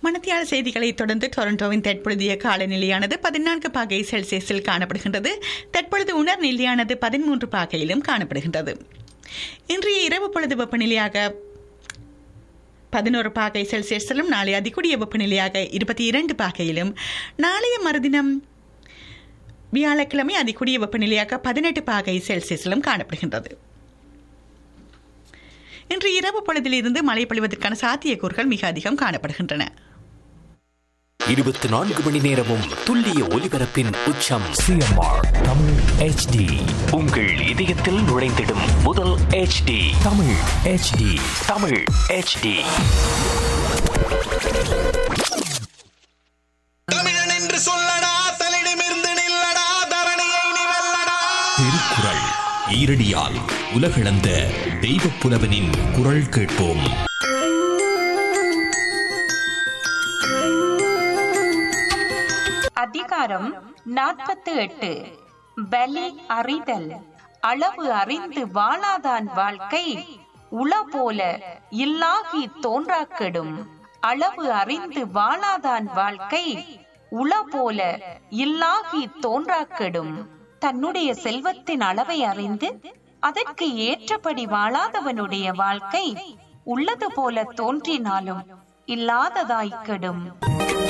மணத்தியால செய்திகளை தொடர்ந்து டொரண்டோவின் தற்பொழுதைய காலநிலையானது பதினான்கு பாகை செல்சியஸில் காணப்படுகின்றது தற்பொழுது உணர் நிலையானது பதிமூன்று பாகையிலும் காணப்படுகின்றது இன்றைய இரவு பொழுது வெப்பநிலையாக பதினோரு பாகை செல்சியஸிலும் நாளை அதிகூடிய வெப்பநிலையாக இருபத்தி இரண்டு பாகையிலும் நாளைய மறுதினம் வியாழக்கிழமை அதிகூடிய வெப்பநிலையாக பதினெட்டு பாகை செல்சியஸிலும் காணப்படுகின்றது இன்று இரவு பொழுதிலிருந்து மழை பொழிவதற்கான சாத்தியக்கூறுகள் மிக அதிகம் காணப்படுகின்றன இருபத்தி நான்கு மணி நேரமும் துல்லிய ஒலிபரப்பின் உச்சம் சிஎம்ஆர் தமிழ் ஹெச்டி உங்கள் இதயத்தில் நுழைந்திடும் முதல் HD Tamil HD Tamil HD தமிழன் என்று சொல்லடா தலிடமிருந்து நில்லடா தரணியை நீ வெல்லடா திருக்குறள் ஈரடியால் உலகளந்த தெய்வப் புலவனின் குரல் கேட்போம் அதிகாரம் நாற்பத்து எட்டு பலி அறிதல் அளவு அறிந்து வாழாதான் வாழ்க்கை உள போல இல்லாகி தோன்றாக்கெடும் அளவு அறிந்து வாழாதான் வாழ்க்கை உள போல இல்லாகி தோன்றாக்கெடும் தன்னுடைய செல்வத்தின் அளவை அறிந்து அதற்கு ஏற்றபடி வாழாதவனுடைய வாழ்க்கை உள்ளது போல தோன்றினாலும் இல்லாததாய்க்கெடும்